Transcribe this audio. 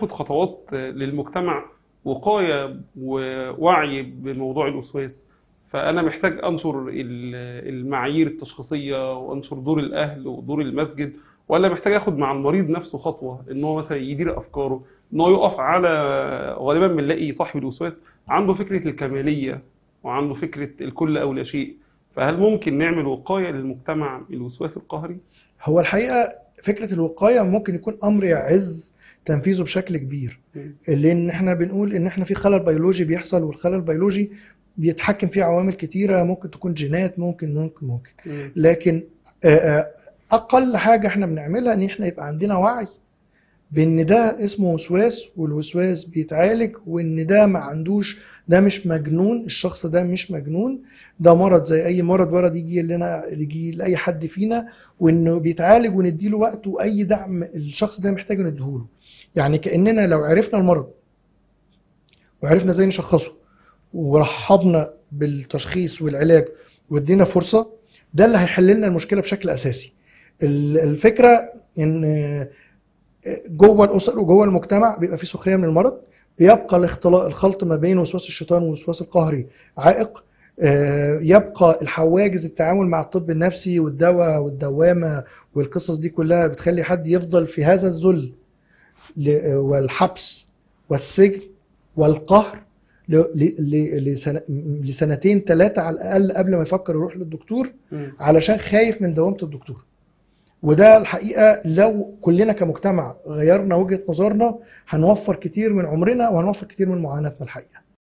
اخد خطوات للمجتمع وقايه ووعي بموضوع الوسواس فانا محتاج انشر ال- المعايير التشخيصيه وانشر دور الاهل ودور المسجد ولا محتاج اخد مع المريض نفسه خطوه ان هو مثلا يدير افكاره ان هو يقف على غالبا بنلاقي صاحب الوسواس عنده فكره الكماليه وعنده فكره الكل او لا شيء فهل ممكن نعمل وقايه للمجتمع من الوسواس القهري؟ هو الحقيقه فكره الوقايه ممكن يكون امر يعز تنفيذه بشكل كبير مم. لان احنا بنقول ان احنا في خلل بيولوجي بيحصل والخلل البيولوجي بيتحكم فيه عوامل كتيره ممكن تكون جينات ممكن ممكن ممكن مم. لكن آه، آه، اقل حاجه احنا بنعملها ان احنا يبقى عندنا وعي بان ده اسمه وسواس والوسواس بيتعالج وان ده ما عندوش ده مش مجنون الشخص ده مش مجنون ده مرض زي اي مرض ورد يجي لنا يجي لاي حد فينا وانه بيتعالج ونديله وقت واي دعم الشخص ده محتاج نديهوله يعني كاننا لو عرفنا المرض وعرفنا ازاي نشخصه ورحبنا بالتشخيص والعلاج وادينا فرصه ده اللي هيحل لنا المشكله بشكل اساسي ال- الفكره ان جوه الاسر وجوه المجتمع بيبقى في سخريه من المرض بيبقى الاختلاط الخلط ما بين وسواس الشيطان والوسواس القهري عائق آه، يبقى الحواجز التعامل مع الطب النفسي والدواء والدوامه والقصص دي كلها بتخلي حد يفضل في هذا الذل ل- والحبس والسجن والقهر ل- ل- ل- لسنة- لسنتين ثلاثه على الاقل قبل ما يفكر يروح للدكتور مم. علشان خايف من دوامه الدكتور وده الحقيقه لو كلنا كمجتمع غيرنا وجهه نظرنا هنوفر كتير من عمرنا وهنوفر كتير من معاناتنا الحقيقه